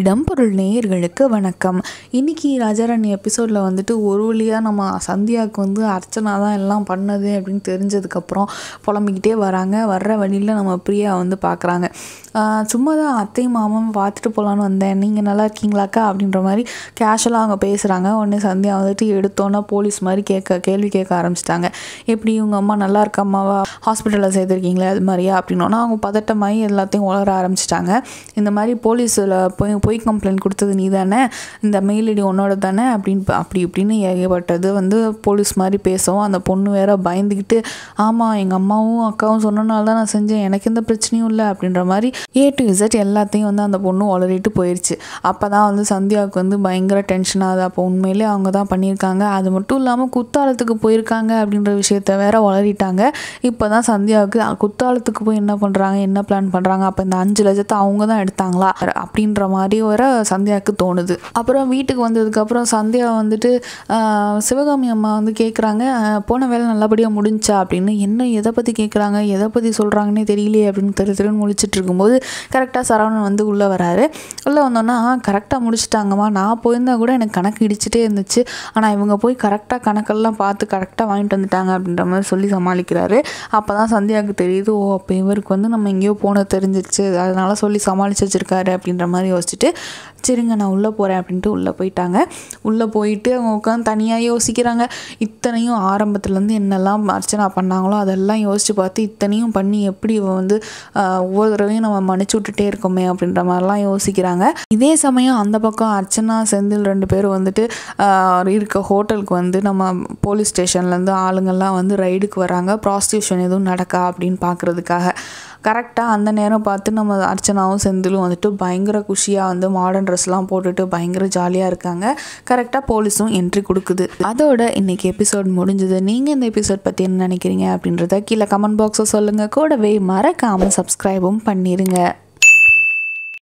இடம் பொருள் நேயர்களுக்கு வணக்கம் இன்னைக்கு ராஜாராணி எபிசோடில் வந்துட்டு ஒரு வழியாக நம்ம சந்தியாவுக்கு வந்து அர்ச்சனா தான் எல்லாம் பண்ணது அப்படின்னு தெரிஞ்சதுக்கப்புறம் புலம்பிக்கிட்டே வராங்க வர்ற வழியில் நம்ம பிரியா வந்து பார்க்குறாங்க சும்மா தான் அத்தையும் மாமாவும் பார்த்துட்டு போகலான்னு வந்தேன் நீங்கள் நல்லா இருக்கீங்களாக்கா அப்படின்ற மாதிரி கேஷுவலாக அவங்க பேசுகிறாங்க உடனே சந்தியா வந்துட்டு எடுத்தோன்னே போலீஸ் மாதிரி கேட்க கேள்வி கேட்க ஆரம்பிச்சிட்டாங்க எப்படி உங்கள் அம்மா நல்லா இருக்காமாவா ஹாஸ்பிட்டலில் சேர்த்துருக்கீங்களே அது மாதிரியா அப்படின்னோன்னா அவங்க பதட்டமாகி எல்லாத்தையும் உளர ஆரம்பிச்சிட்டாங்க இந்த மாதிரி போலீஸில் போய் பொய் கம்ப்ளைண்ட் கொடுத்தது நீ தானே இந்த மெயில் ஐடி உன்னோட தானே அப்படின்னு ப- அப்படி இப்படின்னு ஏகப்பட்டது வந்து போலீஸ் மாதிரி பேசவும் அந்த பொண்ணு வேற பயந்துக்கிட்டு ஆமாம் எங்கள் அம்மாவும் அக்காவும் சொன்னனால தான் நான் செஞ்சேன் எனக்கு எந்த பிரச்சனையும் இல்லை அப்படின்ற மாதிரி ஏ டு இசட் எல்லாத்தையும் வந்து அந்த பொண்ணு உளறிட்டு போயிடுச்சு அப்போ தான் வந்து சந்தியாவுக்கு வந்து பயங்கர டென்ஷன் ஆகுது அப்போ உண்மையிலே அவங்க தான் பண்ணியிருக்காங்க அது மட்டும் இல்லாமல் குத்தாலத்துக்கு போயிருக்காங்க அப்படின்ற விஷயத்த வேற உளறிட்டாங்க இப்போ தான் சந்தியாவுக்கு அ, குத்தாலத்துக்கு போய் என்ன பண்ணுறாங்க என்ன பிளான் பண்ணுறாங்க அப்போ இந்த அஞ்சு லட்சத்தை அவங்க தான் எடுத்தாங்களா அப்படின்ற மாதிரி வர சந்தியாவுக்கு தோணுது அப்புறம் வீட்டுக்கு வந்ததுக்கப்புறம் சந்தியா வந்துட்டு ஆஹ், சிவகாமி அம்மா வந்து கேட்குறாங்க போன வேலை நல்லபடியாக முடிஞ்சா அப்படின்னு என்ன எதை பற்றி கேட்குறாங்க எதை பற்றி சொல்கிறாங்கன்னே தெரியலையே அப்படின்னு தெரு தெருன்னு முழிச்சிட்டு இருக்கும்போது கரெக்டாக சரவணன் வந்து உள்ளே வராரு உள்ளே வந்தோன்னா கரெக்டாக முடிச்சிட்டாங்கம்மா நான் போயிருந்தா கூட எனக்கு கணக்கு இடிச்சிட்டே இருந்துச்சு ஆனால் இவங்க போய் கரெக்டாக கணக்கெல்லாம் பார்த்து கரெக்டாக வாங்கிட்டு வந்துட்டாங்க அப்படின்ற மாதிரி சொல்லி சமாளிக்கிறாரு அப்போ தான் சந்தியாவுக்கு தெரியுது ஓ அப்போ இவருக்கு வந்து நம்ம எங்கேயோ போனது தெரிஞ்சிருச்சு அதனால சொல்லி சமாளிச்சு வச்சிருக்காரு அப்படின்ற மாதிரி யோசிச்சுட்டு சரிங்க நான் உள்ளே போகிறேன் அப்படின்ட்டு உள்ளே போயிட்டாங்க உள்ளே போயிட்டு அவங்க உட்காந்து தனியாக யோசிக்கிறாங்க இத்தனையும் ஆரம்பத்துலேருந்து என்னெல்லாம் அர்ச்சனா பண்ணாங்களோ அதெல்லாம் யோசித்து பார்த்து இத்தனையும் பண்ணி எப்படி இவ வந்து ஆஹ், ஒவ்வொரு தடவையும் நம்ம மன்னிச்சு விட்டுட்டே இருக்கோமே அப்படின்ற மாதிரிலாம் யோசிக்கிறாங்க இதே சமயம் அந்த பக்கம் அர்ச்சனா செந்தில் ரெண்டு பேரும் வந்துட்டு ஆஹ், இருக்க ஹோட்டலுக்கு வந்து நம்ம போலீஸ் ஸ்டேஷன்லேருந்து ஆளுங்கள்லாம் வந்து ரைடுக்கு வராங்க ப்ராஸ்டியூஷன் எதுவும் நடக்கா அப்படின்னு பார்க்குறதுக்காக கரெக்டாக அந்த நேரம் பார்த்து நம்ம அர்ச்சனாவும் செந்திலும் வந்துட்டு பயங்கர குஷியாக வந்து மாடர்ன் ட்ரெஸ்லாம் போட்டுட்டு பயங்கர ஜாலியாக இருக்காங்க கரெக்டாக போலீஸும் என்ட்ரி கொடுக்குது அதோட இன்னைக்கு எபிசோட் முடிஞ்சது நீங்கள் இந்த எபிசோட் பற்றி என்ன நினைக்கிறீங்க அப்படின்றத கீழே கமெண்ட் பாக்ஸில் சொல்லுங்கள் கூடவே மறக்காமல் சப்ஸ்கிரைபும் பண்ணிடுங்க